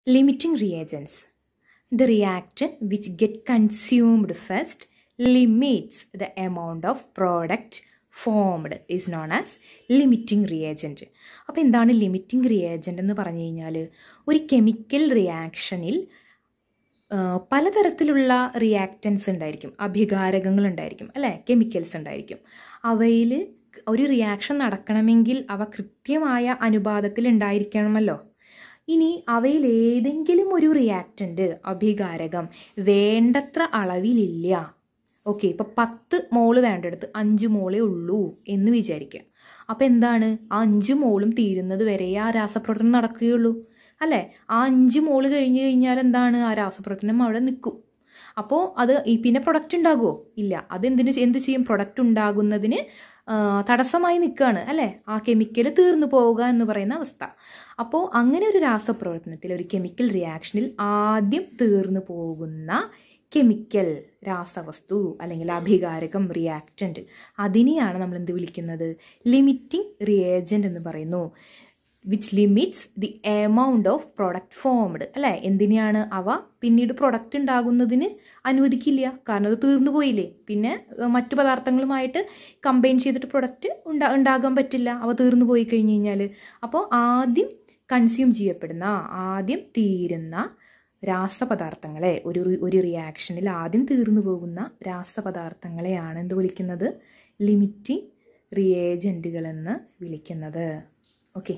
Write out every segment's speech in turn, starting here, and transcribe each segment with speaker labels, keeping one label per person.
Speaker 1: limiting reagents the reactant which get consumed first limits the amount of product formed is known as limiting reagent അപ്പോൾ എന്താണ് limiting reagent എന്ന് പറഞ്ഞു കഴിഞ്ഞാൽ ഒരു chemical റിയാക്ഷനിൽ പലതരത്തിലുള്ള reactance ഉണ്ടായിരിക്കും അഭികാരകങ്ങൾ ഉണ്ടായിരിക്കും അല്ലേ കെമിക്കൽസ് ഉണ്ടായിരിക്കും അവയിൽ ഒരു റിയാക്ഷൻ നടക്കണമെങ്കിൽ അവ കൃത്യമായ അനുപാതത്തിൽ ഉണ്ടായിരിക്കണമല്ലോ ഇനി അവയിൽ ഏതെങ്കിലും ഒരു റിയാക്റ്റൻ്റ് അഭികാരകം വേണ്ടത്ര അളവിലില്ല ഓക്കെ ഇപ്പോൾ പത്ത് മോള് വേണ്ടെടുത്ത് അഞ്ച് മോളേ ഉള്ളൂ എന്ന് വിചാരിക്കുക അപ്പോൾ എന്താണ് ആ അഞ്ച് മോളും തീരുന്നത് വരെ ആ രാസപ്രവർത്തനം നടക്കുകയുള്ളൂ അല്ലേ ആ അഞ്ച് മോള് കഴിഞ്ഞ് കഴിഞ്ഞാൽ എന്താണ് ആ രാസപ്രവർത്തനം അവിടെ നിൽക്കും അപ്പോൾ അത് ഈ പിന്നെ പ്രൊഡക്റ്റ് ഉണ്ടാകുമോ ഇല്ല അത് എന്തിനു എന്ത് ചെയ്യും പ്രൊഡക്റ്റ് ഉണ്ടാകുന്നതിന് തടസ്സമായി നിൽക്കുകയാണ് അല്ലേ ആ കെമിക്കൽ തീർന്നു പോവുക എന്ന് പറയുന്ന അവസ്ഥ അപ്പോൾ അങ്ങനെ ഒരു രാസപ്രവർത്തനത്തിൽ ഒരു കെമിക്കൽ റിയാക്ഷനിൽ ആദ്യം തീർന്നു പോകുന്ന കെമിക്കൽ രാസവസ്തു അല്ലെങ്കിൽ അഭികാരകം റിയാക്റ്റൻറ്റ് അതിനെയാണ് നമ്മൾ എന്ത് വിളിക്കുന്നത് ലിമിറ്റിംഗ് റിയേജൻ്റ് എന്ന് പറയുന്നു which limits the amount of product formed അല്ലേ എന്തിനെയാണ് അവ പിന്നീട് പ്രൊഡക്റ്റ് ഉണ്ടാകുന്നതിന് അനുവദിക്കില്ല കാരണം അത് തീർന്നു പോയില്ലേ പിന്നെ മറ്റു പദാർത്ഥങ്ങളുമായിട്ട് കമ്പൈൻ ചെയ്തിട്ട് പ്രൊഡക്റ്റ് ഉണ്ടാ ഉണ്ടാകാൻ പറ്റില്ല അവ തീർന്നു പോയി കഴിഞ്ഞ് കഴിഞ്ഞാൽ അപ്പോൾ ആദ്യം കൺസ്യൂം ചെയ്യപ്പെടുന്ന ആദ്യം തീരുന്ന രാസപദാർത്ഥങ്ങളെ ഒരു ഒരു റിയാക്ഷനിൽ ആദ്യം തീർന്നു പോകുന്ന രാസപദാർത്ഥങ്ങളെയാണ് എന്ത് വിളിക്കുന്നത് ലിമിറ്റിംഗ് റിയേജൻറ്റുകളെന്ന് വിളിക്കുന്നത് ഓക്കെ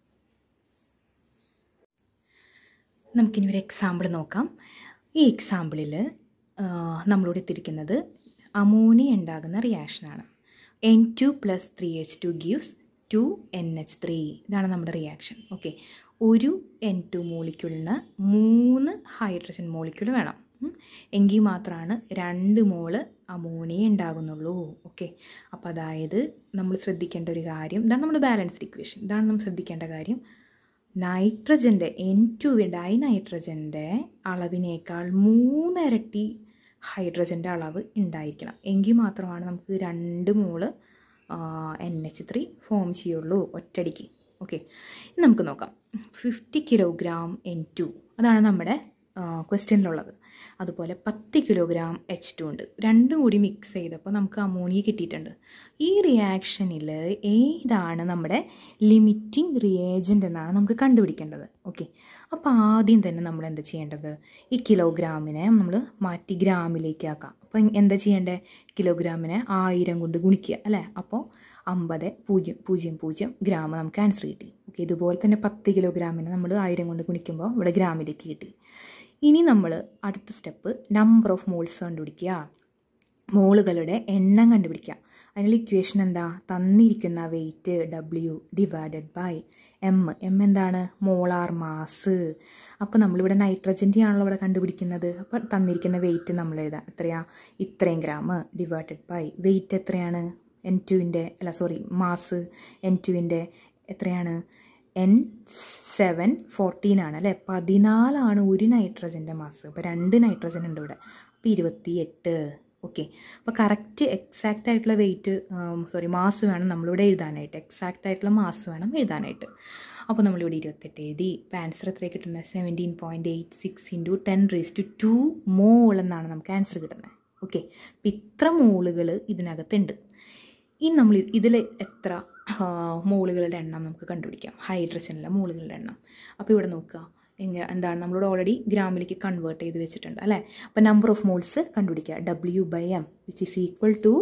Speaker 1: നമുക്കിനി ഒരു എക്സാമ്പിൾ നോക്കാം ഈ എക്സാമ്പിളിൽ നമ്മളോട് എത്തിയിരിക്കുന്നത് അമോണിയ ഉണ്ടാകുന്ന റിയാക്ഷനാണ് N two plus three H two gives two N H three ഇതാണ് നമ്മുടെ റിയാക്ഷൻ ഓക്കെ ഒരു എൻ ടു മോളിക്യൂളിന് മൂന്ന് ഹൈഡ്രജൻ മോളിക്യൂൾ വേണം എങ്കിൽ മാത്രമാണ് രണ്ട് മോള് അമോണിയ ഉണ്ടാകുന്നുള്ളൂ ഓക്കെ അപ്പോൾ അതായത് നമ്മൾ ശ്രദ്ധിക്കേണ്ട ഒരു കാര്യം ഇതാണ് നമ്മുടെ ബാലൻസ്ഡ് ഇക്വേഷൻ ഇതാണ് നമ്മൾ ശ്രദ്ധിക്കേണ്ട കാര്യം നൈട്രജൻ്റെ എൻ ടു ഡൈ നൈട്രജൻ്റെ അളവിനേക്കാൾ മൂന്നിരട്ടി ഹൈഡ്രജൻ്റെ അളവ് ഉണ്ടായിരിക്കണം എങ്കിൽ മാത്രമാണ് നമുക്ക് രണ്ട് മോള് എൻ എച്ച് ത്രീ ഫോം ചെയ്യുള്ളൂ ഒറ്റടിക്ക് ഓക്കെ നമുക്ക് നോക്കാം ഫിഫ്റ്റി കിലോഗ്രാം എൻ ടു അതാണ് നമ്മുടെ ക്വസ്റ്റ്യനിലുള്ളത് അതുപോലെ പത്ത് കിലോഗ്രാം എച്ച് ടു ഉണ്ട് രണ്ടും കൂടി മിക്സ് ചെയ്തപ്പോൾ നമുക്ക് അമോണിയ കിട്ടിയിട്ടുണ്ട് ഈ റിയാക്ഷനിൽ ഏതാണ് നമ്മുടെ ലിമിറ്റിംഗ് റിയേജൻ്റ് എന്നാണ് നമുക്ക് കണ്ടുപിടിക്കേണ്ടത് ഓക്കെ അപ്പോൾ ആദ്യം തന്നെ നമ്മൾ എന്താ ചെയ്യേണ്ടത് ഈ കിലോഗ്രാമിനെ നമ്മൾ മാറ്റി ഗ്രാമിലേക്ക് ആക്കാം അപ്പോൾ എന്താ ചെയ്യേണ്ടത് കിലോഗ്രാമിനെ ആയിരം കൊണ്ട് ഗുണിക്കുക അല്ലേ അപ്പോൾ അമ്പത് പൂജ്യം പൂജ്യം പൂജ്യം ഗ്രാം നമുക്ക് ആൻസർ കിട്ടി ഓക്കെ ഇതുപോലെ തന്നെ പത്ത് കിലോഗ്രാമിനെ നമ്മൾ ആയിരം കൊണ്ട് ഗുണിക്കുമ്പോൾ ഇവിടെ ഗ്രാമിലേക്ക് കിട്ടി ഇനി നമ്മൾ അടുത്ത സ്റ്റെപ്പ് നമ്പർ ഓഫ് മോൾസ് കണ്ടുപിടിക്കുക മോളുകളുടെ എണ്ണം കണ്ടുപിടിക്കുക അതിനുള്ള ഇക്വേഷൻ എന്താ തന്നിരിക്കുന്ന weight W divided by M M എന്താണ് മോളാർ മാസ് അപ്പോൾ നമ്മളിവിടെ നൈട്രജൻ്റെ ആണല്ലോ ഇവിടെ കണ്ടുപിടിക്കുന്നത് അപ്പോൾ തന്നിരിക്കുന്ന വെയിറ്റ് നമ്മൾ എഴുതാം എത്രയാ ഇത്രയും ഗ്രാം ഡിവൈഡഡ് ബൈ വെയിറ്റ് എത്രയാണ് എൻ ടുവിൻ്റെ അല്ല സോറി മാസ് എൻ ടുവിൻ്റെ എത്രയാണ് എൻ സെവൻ ഫോർട്ടീൻ ആണ് അല്ലേ പതിനാലാണ് ഒരു നൈട്രജൻ്റെ മാസ് അപ്പോൾ രണ്ട് നൈട്രജൻ ഉണ്ട് ഇവിടെ അപ്പോൾ ഇരുപത്തി എട്ട് ഓക്കെ അപ്പോൾ കറക്റ്റ് എക്സാക്റ്റ് ആയിട്ടുള്ള വെയിറ്റ് സോറി മാസ് വേണം നമ്മളിവിടെ എഴുതാനായിട്ട് എക്സാക്റ്റ് ആയിട്ടുള്ള മാസ് വേണം എഴുതാനായിട്ട് അപ്പോൾ നമ്മളിവിടെ ഇരുപത്തെട്ട് എഴുതി ഇപ്പോൾ ആൻസർ എത്ര കിട്ടുന്നത് seventeen point eight six into ten raise to two മോൾ എന്നാണ് നമുക്ക് ആൻസർ കിട്ടുന്നത് ഓക്കെ അപ്പം ഇത്ര മോളുകൾ ഇതിനകത്തുണ്ട് ഇനി നമ്മൾ ഇതിൽ എത്ര മോളുകളുടെ എണ്ണം നമുക്ക് കണ്ടുപിടിക്കാം ഹൈഡ്രജനിലെ മോളുകളുടെ എണ്ണം അപ്പോൾ ഇവിടെ നോക്കുക എങ്ങനെ എന്താണ് നമ്മളിവിടെ ഓൾറെഡി ഗ്രാമിലേക്ക് കൺവേർട്ട് ചെയ്ത് വെച്ചിട്ടുണ്ട് അല്ലേ അപ്പോൾ നമ്പർ ഓഫ് മോൾസ് കണ്ടുപിടിക്കുക W by M which is equal to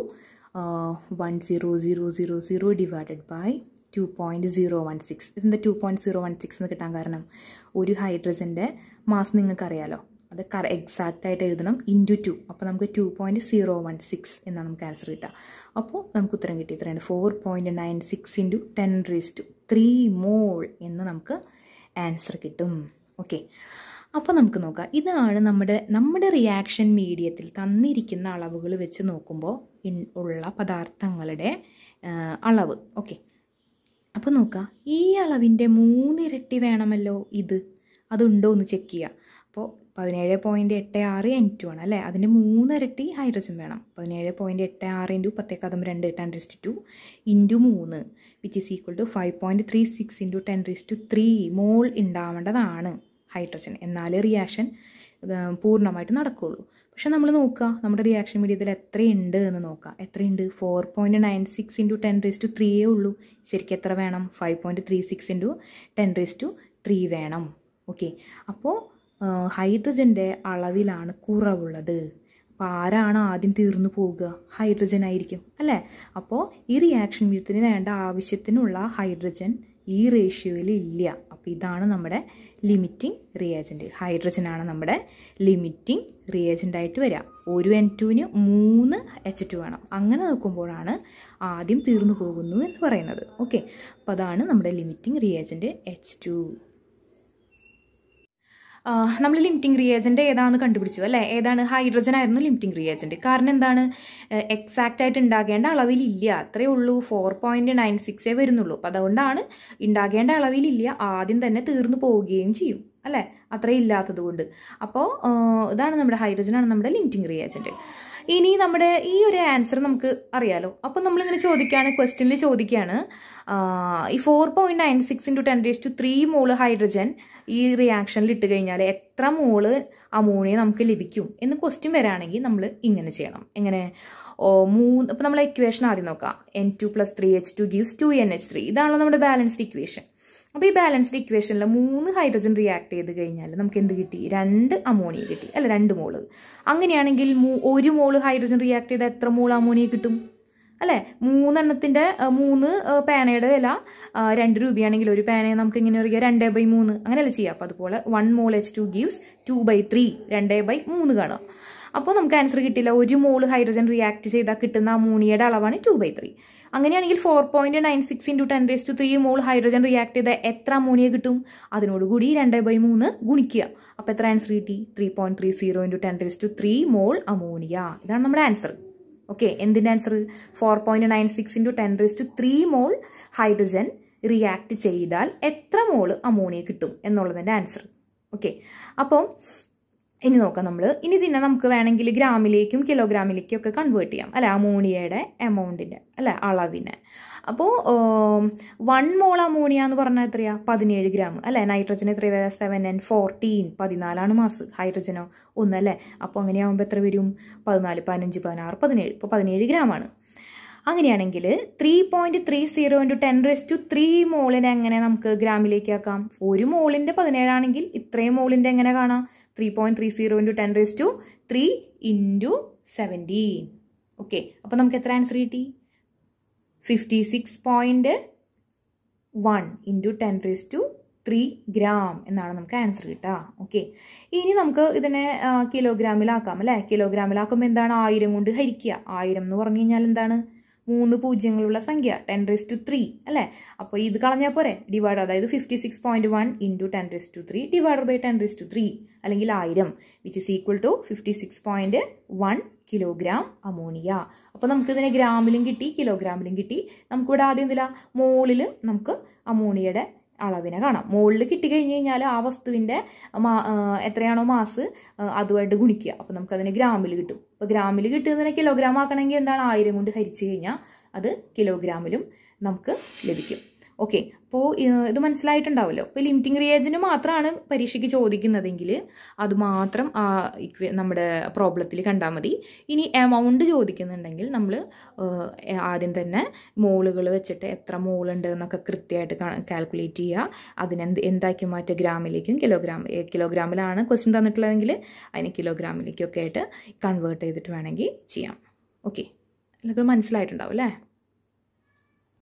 Speaker 1: one zero zero zero zero divided by two point zero one six ഇതിൻ്റെ two point zero one six എന്ന് കിട്ടാൻ കാരണം ഒരു ഹൈഡ്രജൻ്റെ മാസ് നിങ്ങൾക്കറിയാലോ അത് കറ എക്സാക്റ്റ് ആയിട്ട് എഴുതണം ഇൻറ്റു ടു അപ്പോൾ നമുക്ക് two point zero one six എന്നാണ് നമുക്ക് ആൻസർ കിട്ടുക അപ്പോൾ നമുക്ക് ഉത്തരം കിട്ടി എത്രയാണ് four point nine six into ten raise to three mole എന്ന് നമുക്ക് ആൻസർ കിട്ടും ഓക്കെ അപ്പോൾ നമുക്ക് നോക്കാം ഇതാണ് നമ്മുടെ നമ്മുടെ റിയാക്ഷൻ മീഡിയത്തിൽ തന്നിരിക്കുന്ന അളവുകൾ വെച്ച് നോക്കുമ്പോൾ ഉള്ള പദാർത്ഥങ്ങളുടെ അളവ് ഓക്കെ അപ്പോൾ നോക്കുക ഈ അളവിൻ്റെ മൂന്നിരട്ടി വേണമല്ലോ ഇത് അതുണ്ടോ എന്ന് ചെക്ക് ചെയ്യുക അപ്പോൾ പതിനേഴ് പോയിൻറ്റ് എട്ട് ആറ് എൻ ടു ആണ് അല്ലേ അതിൻ്റെ മൂന്നിരട്ടി ഹൈഡ്രജൻ വേണം പതിനേഴ് പോയിൻറ്റ് എട്ട് ആറ് ഇൻറ്റു പത്തേക്കാതം രണ്ട് ടെൻ റിസ്റ്റ് ടു ഇൻറ്റു മൂന്ന് which is equal to five point three six into ten raised to three mole ഉണ്ടാവേണ്ടതാണ് ഹൈഡ്രജൻ എന്നാലേ റിയാക്ഷൻ പൂർണ്ണമായിട്ട് നടക്കുകയുള്ളൂ പക്ഷെ നമ്മൾ നോക്കുക നമ്മുടെ റിയാക്ഷൻ മീഡിയത്തിൽ എത്രയുണ്ട് എന്ന് നോക്കുക എത്രയുണ്ട് four point nine six into ten raise to ത്രീയേ ഉള്ളൂ ശരിക്കും എത്ര വേണം five point three six into ten raise to three വേണം ഓക്കെ അപ്പോൾ ഹൈഡ്രജൻ്റെ അളവിലാണ് കുറവുള്ളത് അപ്പോൾ ആരാണ് ആദ്യം തീർന്നു പോവുക ഹൈഡ്രജൻ ആയിരിക്കും അല്ലേ അപ്പോൾ ഈ റിയാക്ഷൻ മീഡിയത്തിന് വേണ്ട ആവശ്യത്തിനുള്ള ഹൈഡ്രജൻ ഈ റേഷ്യോയിൽ ഇല്ല അപ്പോൾ ഇതാണ് നമ്മുടെ ലിമിറ്റിംഗ് റിയേജൻറ്റ് ഹൈഡ്രജനാണ് നമ്മുടെ ലിമിറ്റിംഗ് റിയേജൻ്റ് ആയിട്ട് വരിക ഒരു എൻ ടുവിന് മൂന്ന് എച്ച് ടു വേണം അങ്ങനെ നോക്കുമ്പോഴാണ് ആദ്യം തീർന്നു പോകുന്നു എന്ന് പറയുന്നത് ഓക്കെ അപ്പോൾ അതാണ് നമ്മുടെ ലിമിറ്റിംഗ് റിയേജൻറ്റ് എച്ച് ടു നമ്മൾ ലിമിറ്റിംഗ് റിയേജൻ്റ് ഏതാണെന്ന് കണ്ടുപിടിച്ചു അല്ലേ ഏതാണ് ഹൈഡ്രജൻ ആയിരുന്നു ലിമിറ്റിംഗ് റിയേജൻ്റ് കാരണം എന്താണ് എക്സാക്റ്റ് ആയിട്ട് ഉണ്ടാകേണ്ട അളവിലില്ല അത്രയേ ഉള്ളൂ ഫോർ പോയിൻറ്റ് നയൻ സിക്സേ വരുന്നുള്ളൂ അപ്പോൾ അതുകൊണ്ടാണ് ഉണ്ടാകേണ്ട അളവിലില്ല ആദ്യം തന്നെ തീർന്നു പോവുകയും ചെയ്യും അല്ലേ അത്രയും ഇല്ലാത്തത് കൊണ്ട് അപ്പോൾ ഇതാണ് നമ്മുടെ ഹൈഡ്രജനാണ് നമ്മുടെ ലിമിറ്റിംഗ് റിയേജൻറ്റ് ഇനി നമ്മുടെ ഈ ഒരു ആൻസർ നമുക്ക് അറിയാലോ അപ്പം നമ്മളിങ്ങനെ ചോദിക്കുകയാണ് ക്വസ്റ്റ്യനിൽ ചോദിക്കുകയാണ് ഈ four point nine six into ten raise to three mole hydrogen ഈ റിയാക്ഷനിൽ ഇട്ട് കഴിഞ്ഞാൽ എത്ര മോള് അമോണിയ നമുക്ക് ലഭിക്കും എന്ന് ക്വസ്റ്റ്യൻ വരാണെങ്കിൽ നമ്മൾ ഇങ്ങനെ ചെയ്യണം എങ്ങനെ ഓ മൂന്ന് ഇപ്പം നമ്മൾ ഇക്വേഷൻ ആദ്യം നോക്കാം N two plus three H two gives two N H three ഇതാണല്ലോ നമ്മുടെ ബാലൻസ്ഡ് ഇക്വേഷൻ അപ്പോൾ ഈ ബാലൻസ്ഡ് ഇക്വേഷനിൽ മൂന്ന് ഹൈഡ്രജൻ റിയാക്ട് ചെയ്ത് കഴിഞ്ഞാൽ നമുക്ക് എന്ത് കിട്ടി രണ്ട് അമോണിയ കിട്ടി അല്ല രണ്ട് മോള് അങ്ങനെയാണെങ്കിൽ ഒരു മോള് ഹൈഡ്രജൻ റിയാക്ട് ചെയ്താൽ എത്ര മോൾ അമോണിയ കിട്ടും അല്ലേ മൂന്നെണ്ണത്തിൻ്റെ മൂന്ന് പേനയുടെ വില രണ്ട് രൂപയാണെങ്കിൽ ഒരു പേനയെ നമുക്ക് ഇങ്ങനെ അറിയാം രണ്ട് ബൈ മൂന്ന് അങ്ങനെയല്ല ചെയ്യാം അപ്പോൾ അതുപോലെ one mole H two gives two by three രണ്ട് ബൈ മൂന്ന് കാണാം അപ്പോൾ നമുക്ക് ആൻസർ കിട്ടില്ല ഒരു മോൾ ഹൈഡ്രജൻ റിയാക്ട് ചെയ്താൽ കിട്ടുന്ന അമോണിയയുടെ അളവാണ് ടു ബൈ ത്രീ അങ്ങനെയാണെങ്കിൽ four point nine six into ten raise to three mole hydrogen react ചെയ്ത എത്ര അമോണിയ കിട്ടും അതിനോടുകൂടി രണ്ട് ബൈ മൂന്ന് ഗുണിക്കുക അപ്പോൾ എത്ര ആൻസർ കിട്ടി three point three zero into ten raise to three mole ammonia ഇതാണ് നമ്മുടെ ആൻസർ ഓക്കെ എന്തിൻ്റെ answer four point nine six into ten raise to three mole hydrogen react ചെയ്താൽ എത്ര മോൾ അമോണിയ കിട്ടും എന്നുള്ളതിൻ്റെ ആൻസർ ഓക്കെ അപ്പം ഇനി നോക്കാം നമ്മൾ ഇനി ഇതിനെ നമുക്ക് വേണമെങ്കിൽ ഗ്രാമിലേക്കും കിലോഗ്രാമിലേക്കും ഒക്കെ കൺവേർട്ട് ചെയ്യാം അല്ലെ അമോണിയയുടെ എമൗണ്ടിൻ്റെ അല്ലെ അളവിനെ അപ്പോൾ വൺ മോൾ അമോണിയ എന്ന് പറഞ്ഞാൽ എത്രയാ പതിനേഴ് ഗ്രാം അല്ലെ നൈട്രജൻ എത്രയാ സെവൻ ആൻഡ് ഫോർട്ടീൻ പതിനാലാണ് മാസ് ഹൈഡ്രജനോ ഒന്ന് അല്ലേ അപ്പോൾ അങ്ങനെയാകുമ്പോൾ എത്ര വരും പതിനാല് പതിനഞ്ച് പതിനാറ് പതിനേഴ് ഇപ്പോൾ പതിനേഴ് ഗ്രാമാണ് അങ്ങനെയാണെങ്കിൽ three point three zero into ten raise to three മോളിനെ എങ്ങനെ നമുക്ക് ഗ്രാമിലേക്ക് ആക്കാം ഒരു മോളിൻ്റെ പതിനേഴാണെങ്കിൽ ഇത്രയും മോളിൻ്റെ എങ്ങനെ കാണാം three point three zero into ten raise to three into seventeen okay അപ്പോൾ നമുക്ക് എത്ര ആൻസർ കിട്ടി fifty six point one into ten raise to three gram എന്നാണ് നമുക്ക് ആൻസർ കിട്ടുക ഓക്കെ ഇനി നമുക്ക് ഇതിനെ കിലോഗ്രാമിലാക്കാം അല്ലേ കിലോഗ്രാമിലാക്കുമ്പോൾ എന്താണ് ആയിരം കൊണ്ട് ഹരിക്കുക ആയിരം എന്ന് പറഞ്ഞു കഴിഞ്ഞാൽ എന്താണ് മൂന്ന് പൂജ്യങ്ങളുള്ള സംഖ്യ ടെൻ റേസ് ടു ത്രീ അല്ലേ അപ്പോൾ ഇത് കളഞ്ഞാൽ പോരെ ഡിവൈഡ് അതായത് fifty six point one into ten raise to three divide by ten raise to three അല്ലെങ്കിൽ ആയിരം which is equal to fifty six point one kilogram ammonia അപ്പോൾ നമുക്ക് ഇതിനെ ഗ്രാമിലും കിട്ടി കിലോഗ്രാമിലും കിട്ടി നമുക്കിവിടെ ആദ്യം എന്തില്ല മോളിൽ നമുക്ക് അമോണിയയുടെ അളവിനെ കാണാം മുകളിൽ കിട്ടിക്കഴിഞ്ഞ് കഴിഞ്ഞാൽ ആ വസ്തുവിൻ്റെ എത്രയാണോ മാസ് അതുമായിട്ട് ഗുണിക്കുക അപ്പോൾ നമുക്കതിന് ഗ്രാമിൽ കിട്ടും അപ്പോൾ ഗ്രാമിൽ കിട്ടുന്നതിനെ കിലോഗ്രാം ആക്കണമെങ്കിൽ എന്താണ് ആയിരം കൊണ്ട് ഹരിച്ചു കഴിഞ്ഞാൽ അത് കിലോഗ്രാമിലും നമുക്ക് ലഭിക്കും ഓക്കെ അപ്പോൾ ഇത് മനസ്സിലായിട്ടുണ്ടാവുമല്ലോ ഇപ്പോൾ ലിമിറ്റിംഗ് റിയേജന് മാത്രമാണ് പരീക്ഷയ്ക്ക് ചോദിക്കുന്നതെങ്കിൽ അത് മാത്രം ആ നമ്മുടെ പ്രോബ്ലത്തിൽ കണ്ടാൽ മതി ഇനി എമൗണ്ട് ചോദിക്കുന്നുണ്ടെങ്കിൽ നമ്മൾ ആദ്യം തന്നെ മോളുകൾ വെച്ചിട്ട് എത്ര മോളുണ്ട് എന്നൊക്കെ കൃത്യമായിട്ട് കാൽക്കുലേറ്റ് ചെയ്യുക അതിനെന്ത് എന്താക്കി മാറ്റുക ഗ്രാമിലേക്കും കിലോഗ്രാം കിലോഗ്രാമിലാണ് ക്വസ്റ്റ്യൻ തന്നിട്ടുള്ളതെങ്കിൽ അതിനെ കിലോഗ്രാമിലേക്കൊക്കെ ആയിട്ട് കൺവേർട്ട് ചെയ്തിട്ട് വേണമെങ്കിൽ ചെയ്യാം ഓക്കെ എല്ലാവർക്കും മനസ്സിലായിട്ടുണ്ടാവും അല്ലേ